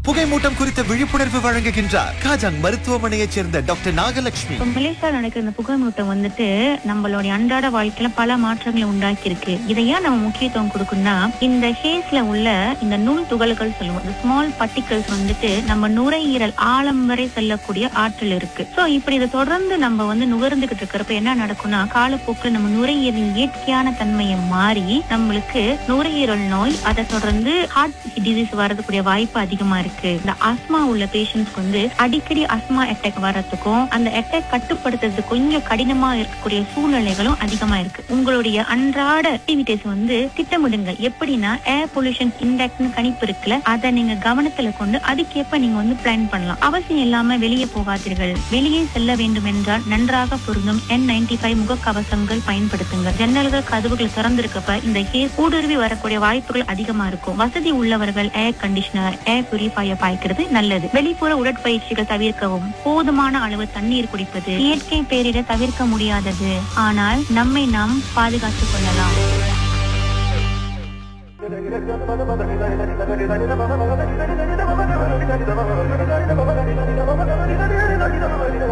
புகைமூட்டம் குறித்த விழிப்புணர்வு வழங்குகின்றார் காஜாங் மருத்துவமனையைச் சேர்ந்த டாக்டர் நாகலட்சுமி இப்போ மலேசியாவில் நடக்கிற இந்த புகைமூட்டம் வந்துட்டு நம்மளுடைய அன்றாட வாழ்க்கையில பல மாற்றங்களை உண்டாக்கி இருக்கு இதை ஏன் நம்ம முக்கியத்துவம் கொடுக்கணும்னா இந்த ஹேஸ்ல உள்ள இந்த நுண் துகள்கள் சொல்லுவோம் இந்த ஸ்மால் பார்ட்டிகல்ஸ் வந்துட்டு நம்ம நுரையீரல் ஆழம் வரை செல்லக்கூடிய ஆற்றல் இருக்கு சோ இப்படி இதை தொடர்ந்து நம்ம வந்து நுகர்ந்துகிட்டு இருக்கிறப்ப என்ன நடக்கும்னா காலப்போக்கில் நம்ம நுரையீரலின் இயற்கையான தன்மையை மாறி நம்மளுக்கு நுரையீரல் நோய் அதை தொடர்ந்து ஹார்ட் டிசீஸ் வரதுக்குரிய வாய்ப்பு அதிகமா இருக்கு இந்த ஆஸ்மா உள்ள பேஷண்ட்ஸ்க்கு வந்து அடிக்கடி அஸ்மா அட்டாக் வர்றதுக்கும் அந்த அட்டாக் கட்டுப்படுத்துறது கொஞ்சம் கடினமா இருக்கக்கூடிய சூழ்நிலைகளும் அதிகமா இருக்கு உங்களுடைய அன்றாட ஆக்டிவிட்டிஸ் வந்து திட்டமிடுங்கள் எப்படின்னா ஏர் பொல்யூஷன் இண்டெக்ஸ்னு கணிப்பு இருக்குல்ல அதை நீங்க கவனத்துல கொண்டு அதுக்கேற்ப நீங்க வந்து பிளான் பண்ணலாம் அவசியம் இல்லாம வெளியே போகாதீர்கள் வெளியே செல்ல வேண்டும் என்றால் நன்றாக பொருந்தும் என் நைன்டி ஃபைவ் முகக்கவசங்கள் பயன்படுத்துங்க ஜன்னல்கள் கதவுகள் திறந்திருக்கப்ப இந்த கேஸ் ஊடுருவி வரக்கூடிய வாய்ப்புகள் அதிகமா இருக்கும் வசதி உள்ளவர்கள் ஏர் கண்டிஷனர் ஏர் பியூரிஃபையர் பாய்க்கிறது நல்லது வெளிப்புற உடற்பயிற்சிகள் தவிர்க்கவும் போதுமான அளவு தண்ணீர் குடிப்பது இயற்கை பேரிட தவிர்க்க முடியாதது ஆனால் நம்மை நாம் பாதுகாத்துக் கொள்ளலாம் Thank you.